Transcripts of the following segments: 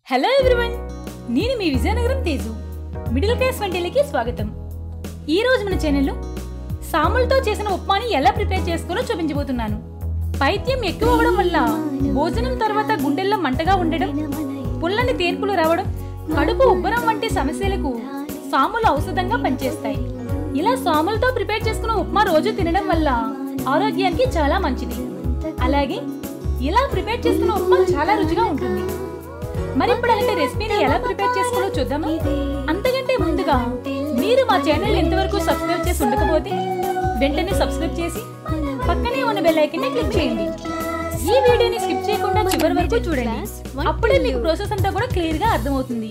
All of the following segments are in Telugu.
హలో ఎవ్రీవన్ నేను మీ విజయనగరం తేజు మిడిల్ క్లాస్ వంటలకి స్వాగతం ఈ రోజు మన ఛానల్లో సాములతో చేసిన ఉప్మాని ఎలా ప్రిపేర్ చేసుకోవాలో చూపించబోతున్నాను పైత్యం ఎక్కువ అవ్వడం వల్ల భోజనం తర్వాత గుండెల్లో మంటగా ఉండడం పుల్లని తేన్పులు రావడం కడుపు ఉబ్బరం వంటి సమస్యలకు సాములు ఔషధంగా పనిచేస్తాయి ఇలా సాములతో ప్రిపేర్ చేసుకున్న ఉప్మా రోజు తినడం వల్ల ఆరోగ్యానికి చాలా మంచిది అలాగే ఇలా ప్రిపేర్ చేసుకున్న ఉప్మా చాలా రుచిగా ఉంటుంది మరి ఇప్పుడు అలాంటి రెసిపీని ఎలా ప్రిపేర్ చేసుకోవాలో చూద్దామా అంతకంటే ముందుగా మీరు మా ఛానల్ ఎంతవరకు సబ్స్క్రైబ్ చేసి ఉండకపోతే వెంటనే సబ్స్క్రైబ్ చేసి పక్కనే ఉన్న బెల్ ఐకన్ ని క్లిక్ చేయండి ఈ వీడియోని స్కిప్ చేయకుండా చివరి వరకు చూడండి అప్పుడే మీకు ప్రాసెస్ అంతా కూడా క్లియర్ గా అర్థమవుతుంది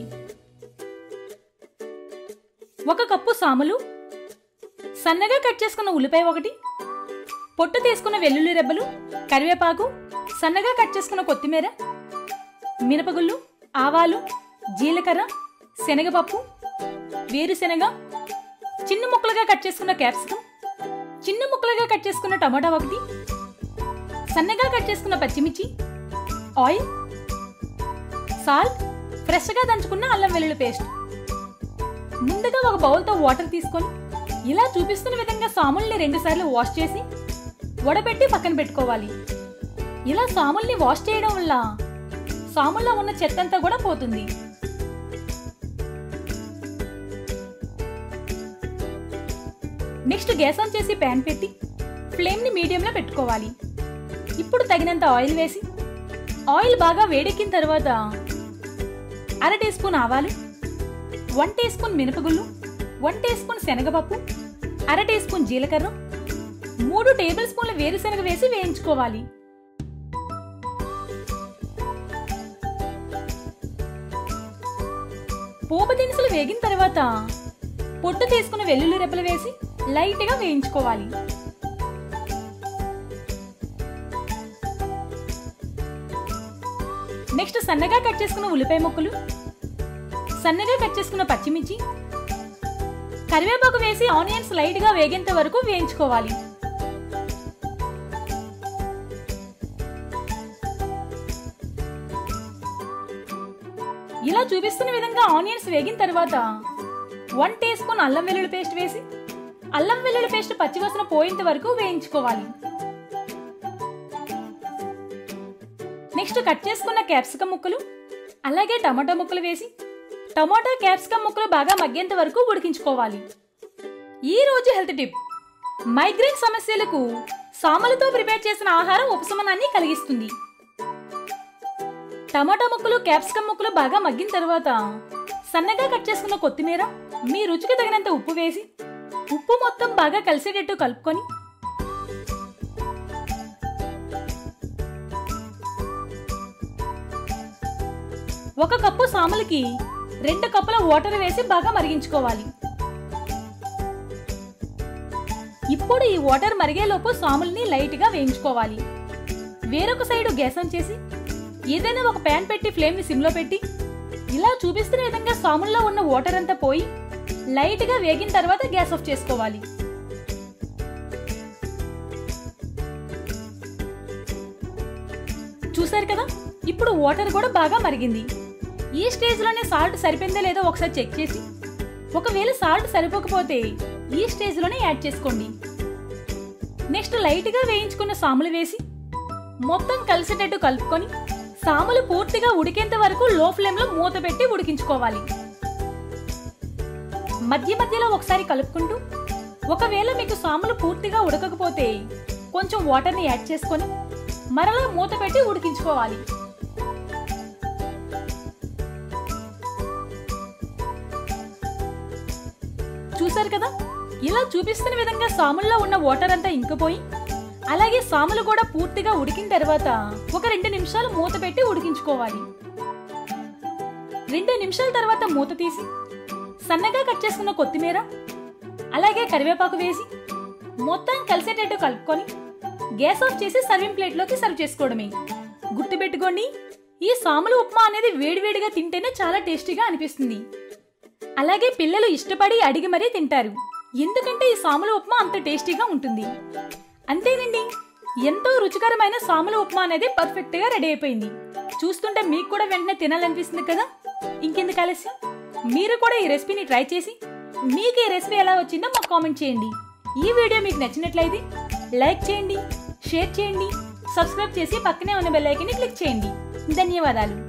ఒక కప్పు సాములు సన్నగా కట్ చేసుకున్న ఉల్లిపాయ ఒకటి పొట్టు తీసుకున్న వెల్లుల్లి రెబ్బలు కరివేపాకు సన్నగా కట్ చేసుకున్న కొత్తిమీర మినపగుళ్ళు ఆవాలు జీలకర్ర శనగపప్పు వేరుశెనగ చిన్న ముక్కలుగా కట్ చేసుకున్న క్యాప్సికం చిన్న ముక్కలుగా కట్ చేసుకున్న టమాటా ఒకటి సన్నగా కట్ చేసుకున్న పచ్చిమిర్చి ఆయిల్ సాల్ట్ ఫ్రెష్గా దంచుకున్న అల్లం వెల్లుల్లి పేస్ట్ ముందుగా ఒక బౌల్తో వాటర్ తీసుకొని ఇలా చూపిస్తున్న విధంగా సాముల్ని రెండుసార్లు వాష్ చేసి వడపెట్టి పక్కన పెట్టుకోవాలి ఇలా సాముల్ని వాష్ చేయడం వల్ల సాముల్లో ఉన్న చెత్త అంతా కూడా పోతుంది నెక్స్ట్ గ్యాస్ ఆన్ చేసి ప్యాన్ పెట్టి ఫ్లేమ్ని మీడియంలో పెట్టుకోవాలి ఇప్పుడు తగినంత ఆయిల్ వేసి ఆయిల్ బాగా వేడెక్కిన తర్వాత అర టీ స్పూన్ ఆవాలు వన్ టీ స్పూన్ మినపగుళ్ళు వన్ టీ స్పూన్ శనగపప్పు అర టీ స్పూన్ జీలకర్ర మూడు టేబుల్ స్పూన్ల వేరుశనగ వేసి వేయించుకోవాలి పోపు దినుసులు వేగిన తర్వాత పొట్టు తీసుకున్న వెల్లుల్లి రెబ్బలు వేసి లైట్ గా వేయించుకోవాలి నెక్స్ట్ సన్నగా కట్ చేసుకున్న ఉల్లిపాయ ముక్కలు సన్నగా కట్ చేసుకున్న పచ్చిమిర్చి కరివేపాకు వేసి ఆనియన్స్ లైట్ గా వేగేంత వరకు వేయించుకోవాలి ఇలా చూపిస్తున్న విధంగా ఆనియన్స్ వేగిన తర్వాత వన్ టీ స్పూన్ అల్లం వెల్లుల్లి పేస్ట్ వేసి అల్లం వెల్లుల్లి పేస్ట్ పచ్చివాసన పోయేంత వరకు వేయించుకోవాలి నెక్స్ట్ కట్ చేసుకున్న క్యాప్సికం ముక్కలు అలాగే టమాటా ముక్కలు వేసి టమాటా క్యాప్సికం ముక్కలు బాగా మగ్గేంత వరకు ఉడికించుకోవాలి ఈ రోజు హెల్త్ టిప్ మైగ్రేన్ సమస్యలకు సామలతో ప్రిపేర్ చేసిన ఆహారం ఉపశమనాన్ని కలిగిస్తుంది టమాటా ముక్కలు క్యాప్సికం ముక్కలు బాగా మగ్గిన తర్వాత సన్నగా కట్ చేసుకున్న కొత్తిమీర మీ రుచికి తగినంత ఉప్పు వేసి ఉప్పు మొత్తం బాగా కలిసేటట్టు కలుపుకొని ఒక కప్పు సాములకి రెండు కప్పుల వాటర్ వేసి బాగా మరిగించుకోవాలి ఇప్పుడు ఈ వాటర్ మరిగేలోపు సాముల్ని లైట్ గా వేయించుకోవాలి వేరొక సైడు గ్యాస్ ఆన్ చేసి ఏదైనా ఒక ప్యాన్ పెట్టి ఫ్లేమ్ ని సిమ్ లో పెట్టి ఇలా చూపిస్తున్న విధంగా సాముల్లో ఉన్న వాటర్ అంతా పోయి లైట్ గా వేగిన తర్వాత గ్యాస్ ఆఫ్ చేసుకోవాలి చూసారు కదా ఇప్పుడు వాటర్ కూడా బాగా మరిగింది ఈ స్టేజ్ లోనే సాల్ట్ సరిపోయిందో లేదో ఒకసారి చెక్ చేసి ఒకవేళ సాల్ట్ సరిపోకపోతే ఈ స్టేజ్ లోనే యాడ్ చేసుకోండి నెక్స్ట్ లైట్ గా వేయించుకున్న సాములు వేసి మొత్తం కలిసేటట్టు కలుపుకొని సాములు పూర్తిగా ఉడికేంత వరకు లో ఫ్లేమ్ లో మూత పెట్టి ఉడికించుకోవాలి మధ్య మధ్యలో ఒకసారి కలుపుకుంటూ ఒకవేళ మీకు సాములు పూర్తిగా ఉడకకపోతే కొంచెం వాటర్ని యాడ్ చేసుకొని మరలా మూత పెట్టి ఉడికించుకోవాలి చూసారు కదా ఇలా చూపిస్తున్న విధంగా సాముల్లో ఉన్న వాటర్ అంతా ఇంకిపోయి అలాగే సాములు కూడా పూర్తిగా ఉడికిన తర్వాత ఒక రెండు నిమిషాలు మూత పెట్టి ఉడికించుకోవాలి రెండు నిమిషాల తర్వాత మూత తీసి సన్నగా కట్ చేసుకున్న కొత్తిమీర అలాగే కరివేపాకు వేసి మొత్తం కలిసేటట్టు కలుపుకొని గ్యాస్ ఆఫ్ చేసి సర్వింగ్ ప్లేట్లోకి సర్వ్ చేసుకోవడమే గుర్తుపెట్టుకోండి ఈ సాములు ఉప్మా అనేది వేడివేడిగా తింటేనే చాలా టేస్టీగా అనిపిస్తుంది అలాగే పిల్లలు ఇష్టపడి అడిగి మరీ తింటారు ఎందుకంటే ఈ సాముల ఉప్మా అంత టేస్టీగా ఉంటుంది అంతేనండి ఎంతో రుచికరమైన సాముల ఉప్మా అనేది పర్ఫెక్ట్ గా రెడీ అయిపోయింది చూస్తుంటే మీకు కూడా వెంటనే తినాలనిపిస్తుంది కదా ఇంకెందుకు ఆలస్యం మీరు కూడా ఈ రెసిపీని ట్రై చేసి మీకు ఈ రెసిపీ ఎలా వచ్చిందో మాకు కామెంట్ చేయండి ఈ వీడియో మీకు నచ్చినట్లయితే లైక్ చేయండి షేర్ చేయండి సబ్స్క్రైబ్ చేసి పక్కనే ఉన్న బెల్ ఐకాన్ని క్లిక్ చేయండి ధన్యవాదాలు